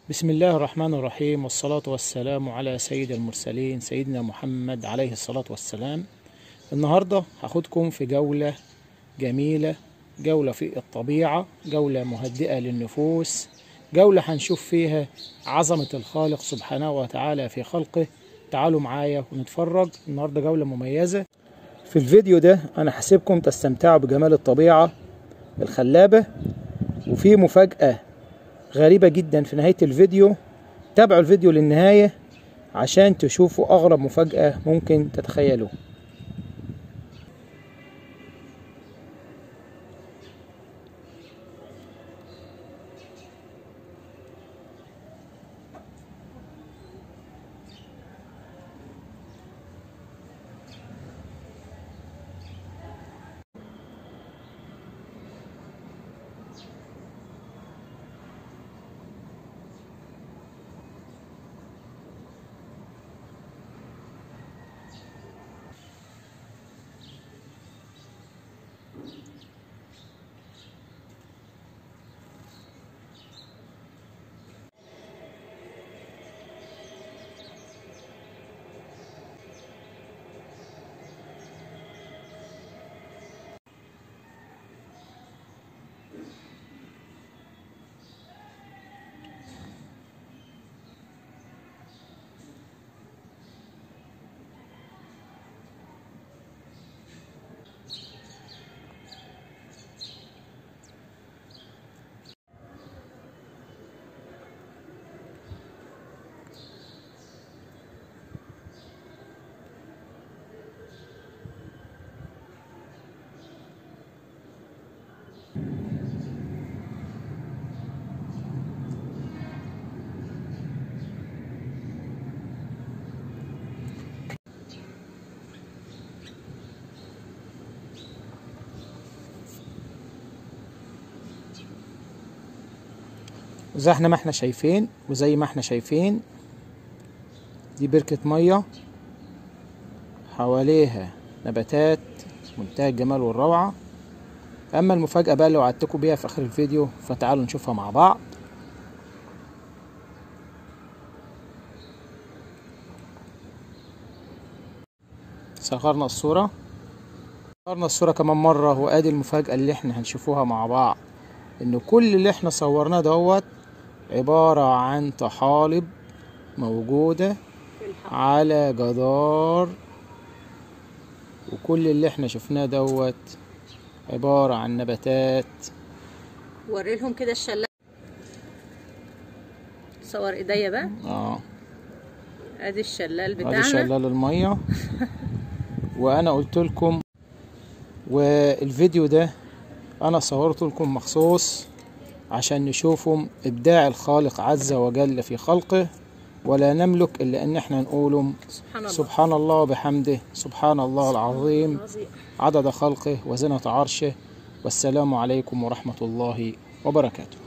بسم الله الرحمن الرحيم والصلاة والسلام على سيد المرسلين سيدنا محمد عليه الصلاة والسلام النهاردة هاخدكم في جولة جميلة جولة في الطبيعة جولة مهدئة للنفوس جولة هنشوف فيها عظمة الخالق سبحانه وتعالى في خلقه تعالوا معايا ونتفرج النهاردة جولة مميزة في الفيديو ده أنا هسيبكم تستمتعوا بجمال الطبيعة الخلابة وفي مفاجأة غريبة جدا في نهاية الفيديو تابعوا الفيديو للنهاية عشان تشوفوا أغرب مفاجأة ممكن تتخيلوا زي احنا ما احنا شايفين وزي ما احنا شايفين دي بركة مية حواليها نباتات منتهى الجمال والروعة اما المفاجأة بقى اللي وعدتكم بيها في اخر الفيديو فتعالوا نشوفها مع بعض صغرنا الصورة صغرنا الصورة كمان مرة وادي المفاجأة اللي احنا هنشوفوها مع بعض ان كل اللي احنا صورناه دوت عبارة عن طحالب موجودة على جدار وكل اللي احنا شفناه دوت عبارة عن نباتات وري لهم كده الشلال صور ايديا بقى اه ادي الشلال ادي بتاعنا شلال المية وانا قلت لكم والفيديو ده انا صورته لكم مخصوص عشان نشوفوا ابداع الخالق عز وجل في خلقه ولا نملك الا ان احنا نقوله سبحان الله سبحان الله وبحمده سبحان الله العظيم عظيم عدد خلقه وزنة عرشه والسلام عليكم ورحمة الله وبركاته